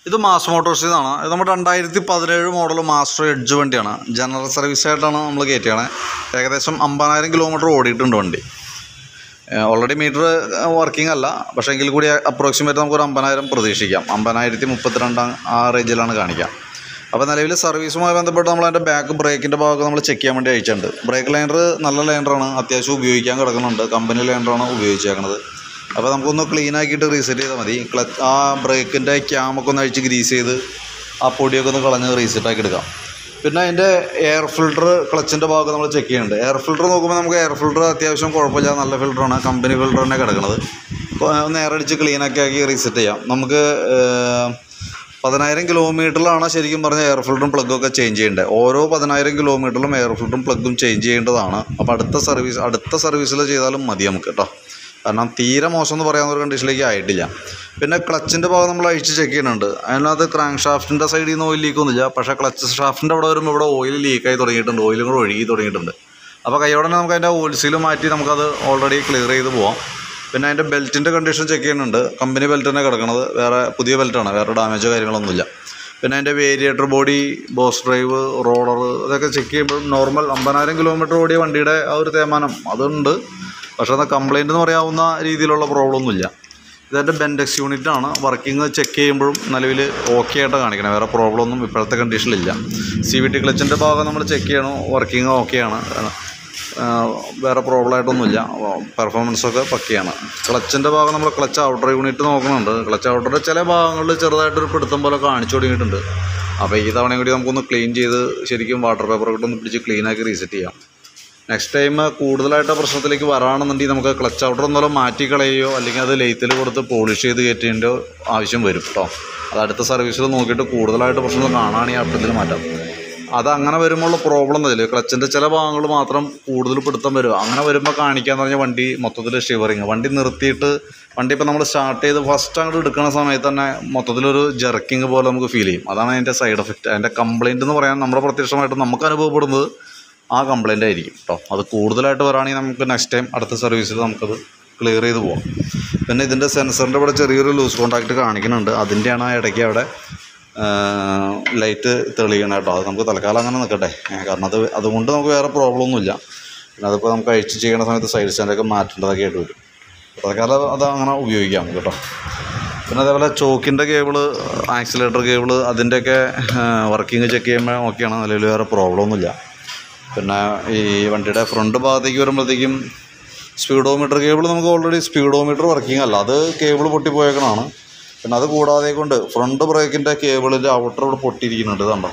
ഇത് മാസ് മോട്ടോഴ്സിൽ നിന്നാണ് ഇത് നമ്മുടെ രണ്ടായിരത്തി പതിനേഴ് മോഡൽ മാസ്റ്റർ എഡ്ജ് വണ്ടിയാണ് ജനറൽ സർവീസ് ആയിട്ടാണ് നമ്മൾ കയറ്റിയാണ് ഏകദേശം അമ്പതിനായിരം കിലോമീറ്റർ ഓടിയിട്ടുണ്ട് വണ്ടി ഓൾറെഡി മീറ്റർ വർക്കിംഗ് അല്ല പക്ഷേ എങ്കിൽ കൂടി അപ്രോക്സിമേറ്റ് നമുക്കൊരു അമ്പതിനായിരം പ്രതീക്ഷിക്കാം അമ്പതിനായിരത്തി മുപ്പത്തിരണ്ടാം ആ റേഞ്ചിലാണ് കാണിക്കാം അപ്പോൾ നിലവിൽ സർവീസുമായി ബന്ധപ്പെട്ട് നമ്മൾ അതിൻ്റെ ബാക്ക് ബ്രേക്കിൻ്റെ ഭാഗം നമ്മൾ ചെക്ക് ചെയ്യാൻ വേണ്ടി അയച്ചിട്ടുണ്ട് ബ്രേക്ക് ലൈനർ നല്ല ലൈനറാണ് അത്യാവശ്യം ഉപയോഗിക്കാൻ കിടക്കുന്നുണ്ട് കമ്പനി ലൈനറാണ് ഉപയോഗിച്ചേക്കുന്നത് അപ്പോൾ നമുക്കൊന്ന് ക്ലീൻ ആക്കിയിട്ട് റീസെറ്റ് ചെയ്താൽ മതി ക്ലച്ച് ആ ബ്രേക്കിൻ്റെ ക്യാമൊക്കെ ഒന്ന് അഴിച്ച് ഗ്രീസ് ചെയ്ത് ആ പൊടിയൊക്കെ ഒന്ന് കളഞ്ഞ് റീസെറ്റ് ആക്കി എടുക്കാം പിന്നെ അതിൻ്റെ എയർ ഫിൽട്ടർ ക്ലച്ചിൻ്റെ ഭാഗം നമ്മൾ ചെക്ക് ചെയ്യുന്നുണ്ട് എയർ ഫിൽട്ടർ നോക്കുമ്പോൾ നമുക്ക് എയർ ഫിൽട്ടർ അത്യാവശ്യം കുഴപ്പമില്ല നല്ല ഫിൽട്ടറാണ് കമ്പനി ഫിൽട്ടർ തന്നെ കിടക്കുന്നത് അപ്പോൾ ഒന്ന് എയർ അടിച്ച് ക്ലീൻ ആക്കി ആക്കി റീസെറ്റ് ചെയ്യാം നമുക്ക് ഏഹ്, പതിനായിരം കിലോമീറ്ററിലാണ് ശരിക്കും പറഞ്ഞാൽ എയർ ഫിൽറ്ററും പ്ലഗും ഒക്കെ ചേഞ്ച് ചെയ്യേണ്ടത് ഓരോ പതിനായിരം കിലോമീറ്ററിലും എയർ ഫിൽറ്ററും പ്ലഗും ചേഞ്ച് ചെയ്യേണ്ടതാണ് അപ്പോൾ അടുത്ത സർവീസ് അടുത്ത സർവീസിൽ ചെയ്താലും മതി നമുക്ക് കേട്ടോ കാരണം തീരെ മോശം എന്ന് പറയാവുന്ന ഒരു കണ്ടീഷനിലേക്ക് ആയിട്ടില്ല പിന്നെ ക്ലച്ചിൻ്റെ ഭാഗം നമ്മൾ അഴിച്ച് ചെക്ക് ചെയ്യുന്നുണ്ട് അതിനകത്ത് ക്രാങ്ക് ഷാഫ്റ്റിൻ്റെ സൈഡിൽ നിന്ന് ഓയിൽ ലീക്കൊന്നുമില്ല പക്ഷേ ക്ലച്ച് ഷാഫ്റ്റിൻ്റെ അവിടെ വരുമ്പോൾ ഇവിടെ ഓയിൽ ലീക്കായി തുടങ്ങിയിട്ടുണ്ട് ഓയിലും കൂടെ ഒഴുകി തുടങ്ങിയിട്ടുണ്ട് അപ്പോൾ കൈയോടെ തന്നെ നമുക്ക് അതിൻ്റെ ഓയിൽ സീൽ മാറ്റി നമുക്കത് ഓൾറെഡി ക്ലിയർ ചെയ്ത് പോവാം പിന്നെ അതിൻ്റെ ബെൽറ്റിൻ്റെ കണ്ടീഷൻ ചെക്ക് ചെയ്യുന്നുണ്ട് കമ്പനി ബെൽറ്റ് തന്നെ കിടക്കുന്നത് വേറെ പുതിയ ബെൽറ്റാണ് വേറെ ഡാമേജോ കാര്യങ്ങളൊന്നുമില്ല പിന്നെ അതിൻ്റെ variator body boss drive roller ഇതൊക്കെ ചെക്ക് ചെയ്യുമ്പോൾ നോർമൽ അമ്പതിനായിരം കിലോമീറ്റർ ഓടിയ വണ്ടിയുടെ ആ ഒരു തേമാനം അതുണ്ട് പക്ഷേ അത് കംപ്ലൈൻറ്റ് എന്ന് പറയാവുന്ന രീതിയിലുള്ള പ്രോബ്ലം ഒന്നുമില്ല ഇതെൻ്റെ ബെൻഡെക്സ് യൂണിറ്റ് ആണ് വർക്കിംഗ് ചെക്ക് ചെയ്യുമ്പോഴും നിലവിൽ ഓക്കെ ആയിട്ട് കാണിക്കണം വേറെ പ്രോബ്ലം ഒന്നും ഇപ്പോഴത്തെ കണ്ടീഷനിലില്ല സി വി ടി ക്ലച്ചിൻ്റെ ഭാഗം നമ്മൾ ചെക്ക് ചെയ്യണം വർക്കിംഗ് ഓക്കെയാണ് വേറെ പ്രോബ്ലം ആയിട്ടൊന്നുമില്ല പെർഫോമൻസൊക്കെ പക്കയാണ് ക്ലച്ചിൻ്റെ ഭാഗം നമ്മൾ ക്ലച്ച് ഔട്ടർ യൂണിറ്റ് നോക്കുന്നുണ്ട് ക്ലച്ച് ഔട്ടറിൻ്റെ ചില ഭാഗങ്ങളിൽ ചെറുതായിട്ടൊരു പിടുത്തം പോലെ കാണിച്ചു തുടങ്ങിയിട്ടുണ്ട് അപ്പോൾ ഈ തവണയും കൂടി നമുക്കൊന്ന് ക്ലീൻ ചെയ്ത് ശരിക്കും വാട്ടർ പേപ്പർ ഒക്കെ ഒന്ന് പിടിച്ച് ക്ലീൻ ആക്കി റീസെറ്റ് ചെയ്യാം നെക്സ്റ്റ് ടൈം കൂടുതലായിട്ട് ആ പ്രശ്നത്തിലേക്ക് വരാണെന്നുണ്ടെങ്കിൽ നമുക്ക് ക്ലച്ച് ഔട്ടർ ഒന്നുമല്ല മാറ്റി കളയുകയോ അല്ലെങ്കിൽ അത് ലെയ്ത്തിൽ കൊടുത്ത് പോളിഷ് ചെയ്ത് കയറ്റേണ്ട ആവശ്യം വരും കേട്ടോ അത് അടുത്ത സർവീസിൽ നോക്കിയിട്ട് കൂടുതലായിട്ട് പ്രശ്നം കാണുകയാണെങ്കിൽ അർത്ഥത്തിൽ മാറ്റാം അത് അങ്ങനെ വരുമ്പോൾ പ്രോബ്ലം എന്താ ക്ലച്ചിൻ്റെ ചില ഭാഗങ്ങൾ മാത്രം കൂടുതൽ പിടുത്തം വരും അങ്ങനെ വരുമ്പോൾ കാണിക്കാന്ന് പറഞ്ഞാൽ വണ്ടി മൊത്തത്തിൽ ഷിവറിങ് വണ്ടി നിർത്തിയിട്ട് വണ്ടി ഇപ്പോൾ നമ്മൾ സ്റ്റാർട്ട് ചെയ്ത് ഫസ്റ്റ് അങ്ങോട്ട് എടുക്കുന്ന സമയത്ത് തന്നെ മൊത്തത്തിലൊരു ജെർക്കിങ് പോലെ നമുക്ക് ഫീൽ ചെയ്യും അതാണ് അതിൻ്റെ സൈഡ് എഫക്റ്റ് അതിൻ്റെ കംപ്ലയിൻ്റ് എന്ന് പറയാൻ നമ്മുടെ പ്രത്യക്ഷമായിട്ട് നമുക്ക് അനുഭവപ്പെടുന്നത് ആ കംപ്ലയിൻ്റ് ആയിരിക്കും കേട്ടോ അത് കൂടുതലായിട്ട് വരാണെങ്കിൽ നമുക്ക് നെക്സ്റ്റ് ടൈം അടുത്ത സർവീസിൽ നമുക്കത് ക്ലിയർ ചെയ്ത് പോകാം പിന്നെ ഇതിൻ്റെ സെൻസറിൻ്റെ ഇവിടെ ചെറിയൊരു ലൂസ് കോൺടാക്റ്റ് കാണിക്കുന്നുണ്ട് അതിൻ്റെയാണ് ആ ഇടയ്ക്ക് അവിടെ ലൈറ്റ് തെളിയണം കേട്ടോ അത് നമുക്ക് തൽക്കാലം അങ്ങനെ നിൽക്കട്ടെ ഏ, കാരണം അത് അതുകൊണ്ട് നമുക്ക് വേറെ പ്രോബ്ലം ഒന്നുമില്ല പിന്നെ അതിപ്പോൾ നമുക്ക് അഴിച്ച് ചെയ്യുന്ന സമയത്ത് സൈഡ് സ്റ്റാൻഡൊക്കെ മാറ്റേണ്ടതൊക്കെ ആയിട്ട് വരും തൽക്കാലം അത് അങ്ങനെ ഉപയോഗിക്കാം നമുക്ക് കേട്ടോ പിന്നെ അതേപോലെ ചോക്കിൻ്റെ കേബിള് ആക്സിലേറ്റർ കേബിള് അതിൻ്റെയൊക്കെ വർക്കിംഗ് ചെക്ക് ചെയ്യുമ്പോൾ ഓക്കെയാണ് നിലവിൽ വേറെ പ്രോബ്ലം ഒന്നുമില്ല പിന്നെ ഈ വണ്ടിയുടെ ഫ്രണ്ട് ഭാഗത്തേക്ക് വരുമ്പോഴത്തേക്കും സ്പീഡോമീറ്റർ കേബിൾ നമുക്ക് ഓൾറെഡി സ്പീഡോമീറ്റർ വർക്കിംഗ് അല്ല അത് കേബിൾ പൊട്ടിപ്പോയേക്കണതാണ് പിന്നെ അത് കൂടാതെ കൊണ്ട് ഫ്രണ്ട് ബ്രേക്കിൻ്റെ കേബിളിൻ്റെ ഔട്ടർ ഇവിടെ പൊട്ടിയിരിക്കുന്നുണ്ട് ഇതുണ്ടോ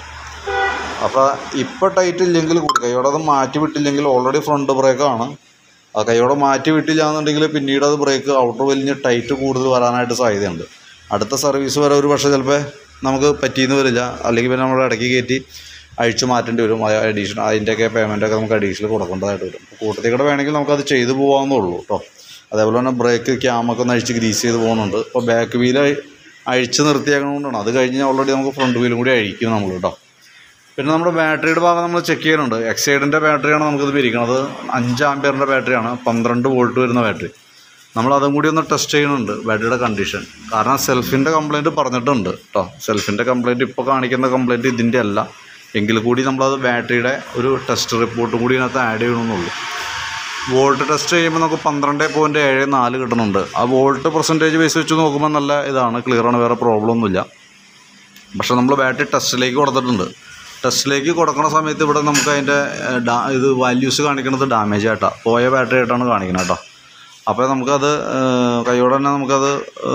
അപ്പോൾ ഇപ്പോൾ ടൈറ്റ് ഇല്ലെങ്കിൽ കൂടി കൈയോടെ അത് മാറ്റി വിട്ടില്ലെങ്കിൽ ഓൾറെഡി ഫ്രണ്ട് ബ്രേക്കാണ് ആ കൈയോടെ മാറ്റി വിട്ടില്ല എന്നുണ്ടെങ്കിൽ പിന്നീട് അത് ബ്രേക്ക് ഔട്ടർ വലിഞ്ഞ് ടൈറ്റ് കൂടുതൽ വരാനായിട്ട് സാധ്യതയുണ്ട് അടുത്ത സർവീസ് വരെ ഒരു പക്ഷേ ചിലപ്പോൾ നമുക്ക് പറ്റിയെന്ന് വരില്ല അല്ലെങ്കിൽ പിന്നെ നമ്മൾ ഇടയ്ക്ക് കയറ്റി അഴിച്ചു മാറ്റേണ്ടി വരും അഡീഷണൽ അതിൻ്റെയൊക്കെ പേയ്മെൻറ്റൊക്കെ നമുക്ക് അഡീഷണൽ കൊടുക്കേണ്ടതായിട്ട് വരും അപ്പോൾ കൂട്ടത്തിൽ കൂടെ വേണമെങ്കിൽ നമുക്കത് ചെയ്തു പോകാമെന്നുള്ളൂ കേട്ടോ അതേപോലെ തന്നെ ബ്രേക്ക് ക്യാമൊക്കെ ഒന്ന് അഴിച്ച് ഗ്രീസ് ചെയ്ത് പോകുന്നുണ്ട് അപ്പോൾ ബാക്ക് വീൽ അഴിച്ച് നിർത്തിയേക്കണതുകൊണ്ടാണ് അത് കഴിഞ്ഞ് ഓൾറെഡി നമുക്ക് ഫ്രണ്ട് വീലും കൂടി അഴിക്കും നമ്മൾ കേട്ടോ പിന്നെ നമ്മുടെ ബാറ്ററിയുടെ ഭാഗം നമ്മൾ ചെക്ക് ചെയ്യുന്നുണ്ട് എക്സൈഡിൻ്റെ ബാറ്ററിയാണ് നമുക്കിത് പിരിക്കുന്നത് അഞ്ച് ആംപിയറിൻ്റെ ബാറ്ററിയാണ് പന്ത്രണ്ട് വോൾട്ട് വരുന്ന ബാറ്ററി നമ്മൾ അതും കൂടി ഒന്ന് ടെസ്റ്റ് ചെയ്യുന്നുണ്ട് ബാറ്ററിയുടെ കണ്ടീഷൻ കാരണം സെൽഫിൻ്റെ കംപ്ലയിൻറ്റ് പറഞ്ഞിട്ടുണ്ട് കേട്ടോ സെൽഫിൻ്റെ കംപ്ലയിൻറ്റ് ഇപ്പോൾ കാണിക്കുന്ന കംപ്ലയിൻറ്റ് ഇതിൻ്റെ അല്ല എങ്കിൽ കൂടി നമ്മളത് ബാറ്ററിയുടെ ഒരു ടെസ്റ്റ് റിപ്പോർട്ടും കൂടി ഇതിനകത്ത് ആഡ് ചെയ്യണമെന്നുള്ളൂ വോൾട്ട് ടെസ്റ്റ് ചെയ്യുമ്പോൾ നമുക്ക് പന്ത്രണ്ട് പോയിൻറ്റ് ഏഴ് നാല് കിട്ടുന്നുണ്ട് ആ വോൾട്ട് പെർസെൻറ്റേജ് ബേസ് വെച്ച് നോക്കുമ്പോൾ നല്ല ഇതാണ് ക്ലിയറാണ് വേറെ പ്രോബ്ലം ഒന്നുമില്ല പക്ഷേ നമ്മൾ ബാറ്ററി ടെസ്റ്റിലേക്ക് കൊടുത്തിട്ടുണ്ട് ടെസ്റ്റിലേക്ക് കൊടുക്കുന്ന സമയത്ത് ഇവിടെ നമുക്ക് അതിൻ്റെ ഏഹ്, ഡാ ഇത് വാല്യൂസ് കാണിക്കുന്നത് ഡാമേജ് ആയിട്ടാണ് പോയ ബാറ്ററി ആയിട്ടാണ് കാണിക്കുന്നത് കേട്ടോ അപ്പോൾ നമുക്കത് ഏഹ്, കൈയോടെ തന്നെ നമുക്കത്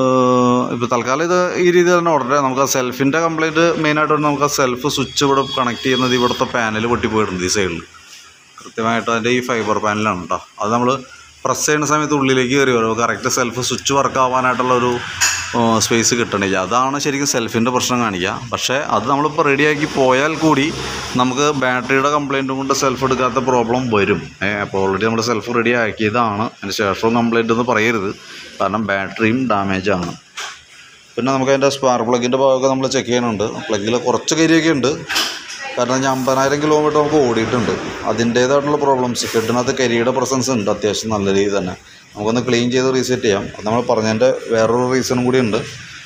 ഇപ്പോൾ തൽക്കാലം ഇത് ഈ രീതിയിൽ തന്നെ ഓർഡർ ചെയ്യാം നമുക്ക് ആ സെൽഫിൻ്റെ കംപ്ലയിൻറ്റ് മെയിനായിട്ട് വരുന്നത് നമുക്ക് ആ സെൽഫ് സ്വിച്ച് ഇവിടെ കണക്ട് ചെയ്യുന്നത് ഇവിടുത്തെ പാനൽ പൊട്ടിപ്പോയിട്ടുണ്ട് ഈ സൈഡിൽ കൃത്യമായിട്ട് അതിൻ്റെ ഈ ഫൈബർ പാനലാണ് കേട്ടോ അത് നമ്മൾ പ്രസ് ചെയ്യുന്ന സമയത്ത് ഉള്ളിലേക്ക് കയറി വരും കറക്റ്റ് സെൽഫ് സ്വിച്ച് വർക്ക് ആവാനായിട്ടുള്ള ഒരു സ്പേസ് കിട്ടണില്ല അതാണ് ശരിക്കും സെൽഫിൻ്റെ പ്രശ്നം കാണിക്കുക പക്ഷേ അത് നമ്മളിപ്പോൾ റെഡിയാക്കി പോയാൽ കൂടി നമുക്ക് ബാറ്ററിയുടെ കംപ്ലയിൻറ്റും കൊണ്ട് സെൽഫ് എടുക്കാത്ത പ്രോബ്ലം വരും ഏ, അപ്പോൾ ഓൾറെഡി നമ്മൾ സെൽഫ് റെഡി ആക്കിയതാണ് അതിന് ശേഷവും കംപ്ലയിൻ്റ് എന്ന് പറയരുത് കാരണം ബാറ്ററിയും ഡാമേജ് ആണ് പിന്നെ നമുക്ക് അതിൻ്റെ സ്പാർക്ക് പ്ലഗിൻ്റെ ഭാഗമൊക്കെ നമ്മൾ ചെക്ക് ചെയ്യുന്നുണ്ട് പ്ലഗിൽ കുറച്ച് കരിയൊക്കെ ഉണ്ട് കാരണം ഞാൻ അമ്പതിനായിരം കിലോമീറ്റർ നമുക്ക് ഓടിയിട്ടുണ്ട് അതിൻ്റേതായിട്ടുള്ള പ്രോബ്ലംസ് ഹെഡിനകത്ത് കരിയുടെ പ്രസൻസ് ഉണ്ട് അത്യാവശ്യം നല്ല രീതിയിൽ തന്നെ നമുക്കൊന്ന് ക്ലീൻ ചെയ്ത് റീസെറ്റ് ചെയ്യാം അത് നമ്മൾ പറഞ്ഞതിൻ്റെ വേറൊരു റീസണും കൂടി ഉണ്ട്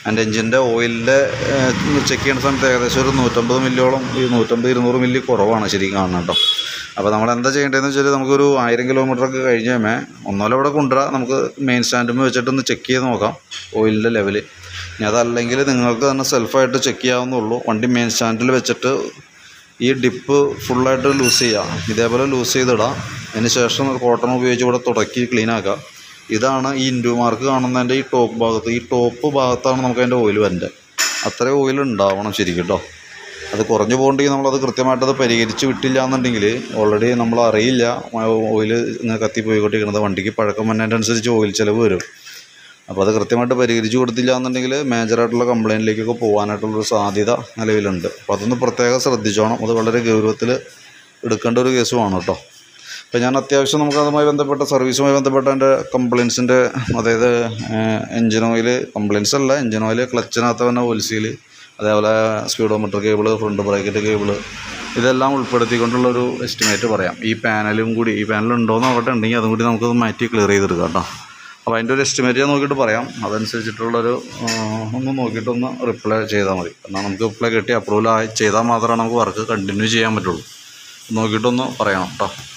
എൻ്റെ എഞ്ചിൻ്റെ ഓയിലിൻ്റെ ചെക്ക് ചെയ്യുന്ന സമയത്ത് ഏകദേശം ഒരു നൂറ്റമ്പത് മില്ലിയോളം ഈ നൂറ്റമ്പത് ഇരുന്നൂറ് മില്ലി കുറവാണ് ശരിക്കും കാണുന്നത് കേട്ടോ അപ്പോൾ നമ്മൾ എന്താ ചെയ്യേണ്ടതെന്ന് വെച്ചാൽ നമുക്കൊരു ആയിരം കിലോമീറ്റർ ഒക്കെ കഴിഞ്ഞ് കഴിയുമ്പോൾ ഒന്നാലും ഇവിടെ കൊണ്ടുവരാം നമുക്ക് മെയിൻ സ്റ്റാൻഡിൽ വെച്ചിട്ടൊന്ന് ചെക്ക് ചെയ്ത് നോക്കാം ഓയിലിൻ്റെ ലെവൽ ഇനി അതല്ലെങ്കിൽ നിങ്ങൾക്ക് തന്നെ സെൽഫായിട്ട് ചെക്ക് ചെയ്യാവുന്നുള്ളൂ വണ്ടി മെയിൻ സ്റ്റാൻഡിൽ വെച്ചിട്ട് ഈ ഡിപ്പ് ഫുള്ളായിട്ട് ലൂസ് ചെയ്യുക ഇതേപോലെ ലൂസ് ചെയ്തിടാം അതിന് ശേഷം കോട്ടൺ ഉപയോഗിച്ച് ഇവിടെ തുടക്കി ക്ലീൻ ആക്കുക ഇതാണ് ഈ ഇൻഡു മാർക്ക് കാണുന്നതിൻ്റെ ഈ ടോപ്പ് ഭാഗത്ത് ഈ ടോപ്പ് ഭാഗത്താണ് നമുക്ക് അതിൻ്റെ ഓയിൽ വരേണ്ടത് അത്രയും ഓയിൽ ഉണ്ടാവണം ശരിക്കും കേട്ടോ അത് കുറഞ്ഞു പോകണ്ടെങ്കിൽ നമ്മളത് കൃത്യമായിട്ട് അത് പരിഹരിച്ച് വിട്ടില്ല എന്നുണ്ടെങ്കിൽ ഓൾറെഡി നമ്മൾ അറിയില്ല ഓയിൽ ഇങ്ങനെ കത്തിപ്പോയിക്കൊണ്ടിരിക്കുന്നത് വണ്ടിക്ക് പഴക്കം വന്നതിനനുസരിച്ച് ഓയിൽ ചിലവ് വരും അപ്പോൾ അത് കൃത്യമായിട്ട് പരിഹരിച്ച് കൊടുത്തില്ല എന്നുണ്ടെങ്കിൽ മേജറായിട്ടുള്ള കംപ്ലയിൻറ്റിലേക്കൊക്കെ പോകാനായിട്ടുള്ളൊരു സാധ്യത നിലവിലുണ്ട് അപ്പോൾ അതൊന്ന് പ്രത്യേകം ശ്രദ്ധിച്ചോണം അത് വളരെ ഗൗരവത്തിൽ എടുക്കേണ്ട ഒരു കേസുമാണ് കേട്ടോ അപ്പോൾ ഞാൻ അത്യാവശ്യം നമുക്ക് അതുമായി ബന്ധപ്പെട്ട സർവീസുമായി ബന്ധപ്പെട്ട എൻ്റെ കംപ്ലയിൻസിൻ്റെ അതായത് എഞ്ചിൻ ഓയിൽ കംപ്ലയിൻസ് അല്ല എഞ്ചിൻ ഓയിൽ ക്ലച്ചിനകത്ത് തന്നെ ഓയിൽ സീൽ അതേപോലെ സ്പീഡോമീറ്റർ കേബിൾ ഫ്രണ്ട് ബ്രേക്കിൻ്റെ കേബിൾ ഇതെല്ലാം ഉൾപ്പെടുത്തിക്കൊണ്ടുള്ളൊരു എസ്റ്റിമേറ്റ് പറയാം ഈ പാനലും കൂടി ഈ പാനൽ ഉണ്ടോയെന്ന് നോക്കട്ടെ ഉണ്ടെങ്കിൽ അതും കൂടി നമുക്കത് മാറ്റി ക്ലിയർ ചെയ്തെടുക്കാം കേട്ടോ അപ്പോൾ അതിൻ്റെ ഒരു എസ്റ്റിമേറ്റ് ഞാൻ നോക്കിയിട്ട് പറയാം അതനുസരിച്ചിട്ടുള്ളൊരു ആ, ഒന്ന് നോക്കിയിട്ടൊന്ന് റിപ്ലൈ ചെയ്താൽ മതി എന്നാൽ നമുക്ക് റിപ്ലൈ കിട്ടി അപ്രൂവൽ ആയി ചെയ്താൽ മാത്രമാണ് നമുക്ക് വർക്ക് കണ്ടിന്യൂ ചെയ്യാൻ പറ്റുള്ളൂ നോക്കിയിട്ടൊന്ന് പറയണം കേട്ടോ